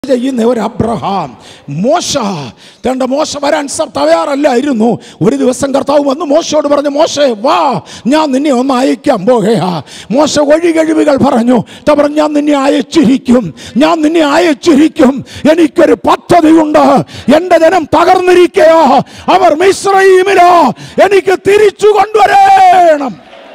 ചെയ്യുന്ന ഒരു അബ്രഹാം മോശ തന്റെ മോശ വരാൻ സ- തയ്യാറല്ലായിരുന്നു ഒരു ദിവസം കർത്താവ് വന്ന് മോശയോട് പറഞ്ഞു മോശേ വാ ഞാൻ നിന്നെ ഒന്ന് അയക്കാൻ പോകുകയാ മോശ ഒഴികഴിവുകൾ പറഞ്ഞു ത പറഞ്ഞു ഞാൻ നിന്നെ അയച്ചിരിക്കും ഞാൻ നിന്നെ അയച്ചിരിക്കും എനിക്കൊരു പദ്ധതിയുണ്ട് എൻ്റെ ജനം തകർന്നിരിക്കയോ അവർ മിശ്രയിമിലോ എനിക്ക് തിരിച്ചു കൊണ്ടുവരേണം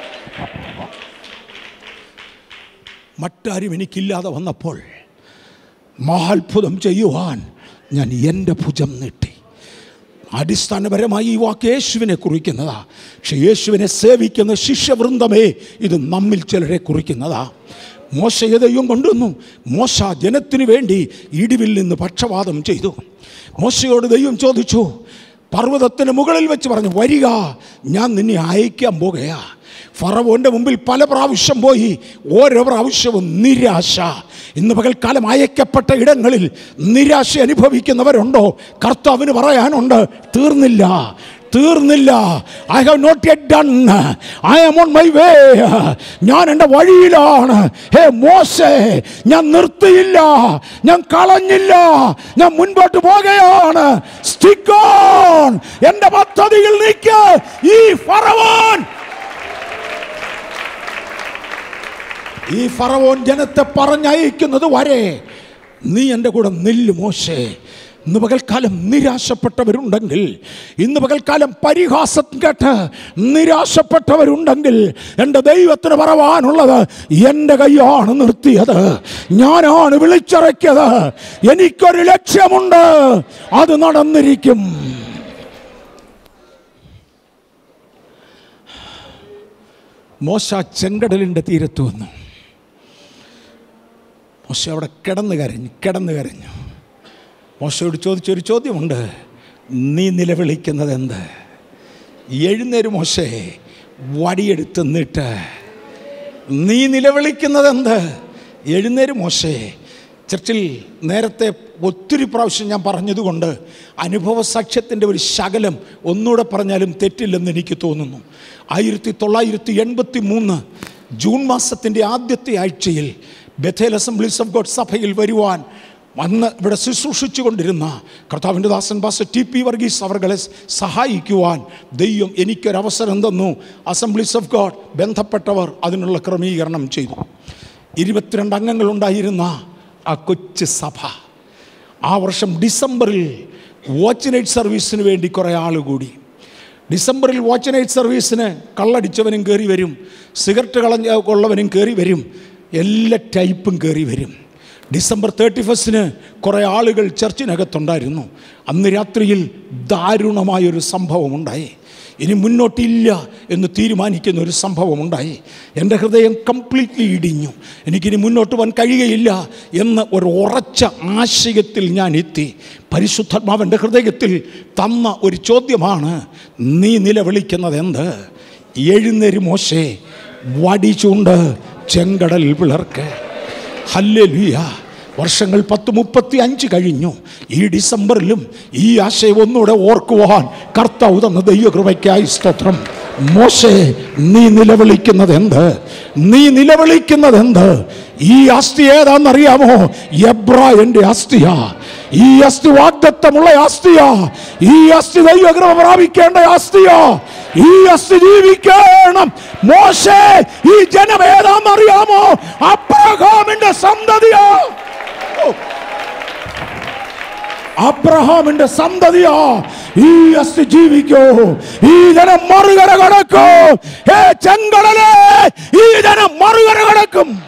മറ്റാരും എനിക്കില്ലാതെ വന്നപ്പോൾ മഹാത്ഭുതം ചെയ്യുവാൻ ഞാൻ എൻ്റെ ഭുജം നീട്ടി അടിസ്ഥാനപരമായി ഈ വാക്ക് യേശുവിനെ കുറിക്കുന്നതാ പക്ഷെ യേശുവിനെ സേവിക്കുന്ന ശിഷ്യവൃന്ദമേ ഇത് നമ്മിൽ ചിലരെ കുറിക്കുന്നതാ മോശയെ ദൈവം കൊണ്ടുവന്നു മോശ ജനത്തിനു വേണ്ടി ഇടിവിൽ നിന്ന് പക്ഷപാതം ചെയ്തു മോശയോട് ദൈവം ചോദിച്ചു പർവ്വതത്തിന് മുകളിൽ വെച്ച് പറഞ്ഞു വരിക ഞാൻ നിന്നെ അയക്കാൻ പോകുകയാ ഫറവോന്റെ മുമ്പിൽ പല പ്രാവശ്യം പോയി ഓരോ പ്രാവശ്യവും നിരാശ ഇന്ന് പകൽക്കാലം അയക്കപ്പെട്ട ഇടങ്ങളിൽ നിരാശ അനുഭവിക്കുന്നവരുണ്ടോ കർത്താവിന് പറയാനുണ്ട് തീർന്നില്ല തീർന്നില്ല I have not yet done I am on my way ഞാൻ എൻ്റെ വഴിയിലാണ് ഹേ മോശേ ഞാൻ നിർത്തിയില്ല ഞാൻ കളഞ്ഞില്ല ഞാൻ മുൻപോട്ട് പോകുകയാണ് സ്റ്റിക്ക് ഓൺ എൻ്റെ പദ്ധതിയിൽ നിൽക്ക് ഈ ഫറവോൻ ഈ ഫറവോൻ ജനത്തെ പറഞ്ഞയക്കുന്നത് വരെ നീ എൻ്റെ കൂടെ നില്ല് മോശേ ഇന്ന് പകൽക്കാലം നിരാശപ്പെട്ടവരുണ്ടെങ്കിൽ ഇന്ന് പകൽക്കാലം പരിഹാസം കേട്ട് നിരാശപ്പെട്ടവരുണ്ടെങ്കിൽ എൻ്റെ ദൈവത്തിന് പറവാനുള്ളത് എൻ്റെ കൈയാണ് നിർത്തിയത് ഞാനാണ് വിളിച്ചിറക്കിയത് എനിക്കൊരു ലക്ഷ്യമുണ്ട് അത് നടന്നിരിക്കും മോശ ചെങ്കടലിൻ്റെ തീരത്ത് വന്നു മോശ അവിടെ കിടന്ന് കരഞ്ഞു കിടന്ന് കരഞ്ഞു മോശയോട് ചോദിച്ചൊരു ചോദ്യമുണ്ട് നീ നിലവിളിക്കുന്നത് എന്ത് എഴുന്നേര് മോശേ വടിയെടുത്ത് നിന്നിട്ട് നീ നിലവിളിക്കുന്നത് എന്ത് എഴുന്നേര് മോശേ ചർച്ചിൽ നേരത്തെ ഒത്തിരി പ്രാവശ്യം ഞാൻ പറഞ്ഞതുകൊണ്ട് അനുഭവ സാക്ഷ്യത്തിൻ്റെ ഒരു ശകലം ഒന്നുകൂടെ പറഞ്ഞാലും തെറ്റില്ലെന്ന് എനിക്ക് തോന്നുന്നു ആയിരത്തി തൊള്ളായിരത്തി എൺപത്തി മൂന്ന് ജൂൺ മാസത്തിൻ്റെ ആദ്യത്തെ ആഴ്ചയിൽ ബഥേൽ അസംബ്ലീസ് ഓഫ് ഗോഡ് സഭയിൽ വരുവാൻ അന്ന് ഇവിടെ ശുശ്രൂഷിച്ചു കൊണ്ടിരുന്ന കർത്താവിൻ്റെ ദാസൻ ബാസ് ടി പി വർഗീസ് അവർകളെ സഹായിക്കുവാൻ ദൈവം എനിക്കൊരവസരം തന്നു അസംബ്ലീസ് ഓഫ് ഗോഡ് ബന്ധപ്പെട്ടവർ അതിനുള്ള ക്രമീകരണം ചെയ്തു ഇരുപത്തിരണ്ട് അംഗങ്ങളുണ്ടായിരുന്ന ആ കൊച്ചു സഭ ആ വർഷം ഡിസംബറിൽ വാച്ച് നൈറ്റ് സർവീസിന് വേണ്ടി കുറേ ആൾ കൂടി ഡിസംബറിൽ വാച്ച് നൈറ്റ് സർവീസിന് കള്ളടിച്ചവനും കയറി വരും സിഗരറ്റ് കളഞ്ഞ ഉള്ളവനും കയറി വരും എല്ലാ ടൈപ്പും കയറി വരും ഡിസംബർ തേർട്ടി ഫസ്റ്റിന് കുറേ ആളുകൾ ചർച്ചിനകത്തുണ്ടായിരുന്നു അന്ന് രാത്രിയിൽ ദാരുണമായൊരു സംഭവം ഉണ്ടായി ഇനി മുന്നോട്ടില്ല എന്ന് തീരുമാനിക്കുന്ന ഒരു സംഭവം ഉണ്ടായി എൻ്റെ ഹൃദയം കംപ്ലീറ്റ്ലി ഇടിഞ്ഞു എനിക്കിനി മുന്നോട്ട് പോകാൻ കഴിയുകയില്ല എന്ന ഒരു ഉറച്ച ആശയത്തിൽ ഞാൻ എത്തി പരിശുദ്ധാത്മാവൻ്റെ ഹൃദയത്തിൽ തന്ന ഒരു ചോദ്യമാണ് നീ നിലവിളിക്കുന്നത് എന്ത് എഴുന്നേര് മോശേ വടി ചൂണ്ട് ചെങ്കടൽ പിളർക്ക് ഹല്ലേലൂയ വർഷങ്ങൾ പത്ത് മുപ്പത്തി അഞ്ച് കഴിഞ്ഞു ഈ ഡിസംബറിലും ഈ ആശയം ഒന്നുകൂടെ ഓർക്കുവാൻ കർത്താവ് തന്ന ദൈവകൃപയ്ക്കായി സ്തോത്രം മോശേ നീ നിലവിളിക്കുന്നത് എന്ത് നീ നിലവിളിക്കുന്നത് എന്ത് ഈ അസ്ഥി ഏതാണെന്നറിയാമോ എബ്രായന്റെ അസ്ഥിയാ ഈ അസ്ഥി വാഗ്ദത്തമുള്ള അസ്ഥിയാ ഈ അസ്ഥി ദൈവകൃപ പ്രാപിക്കേണ്ട അസ്ഥിയാ ഈ അസ്ഥി ജീവിക്കണം മോശേ ഈ ജനം ഏതാണെന്നറിയാമോ അബ്രഹാമിന്റെ സന്തതിയാ ഓ. അബ്രഹാമിന്റെ സന്തതിയാ ഈ അസ്ഥി ജീവിക്കോ ഈ ജനം മറുകര കടക്കോ ഹേ ചെങ്കടലേ ഈ ജനം മറുകര കടക്കും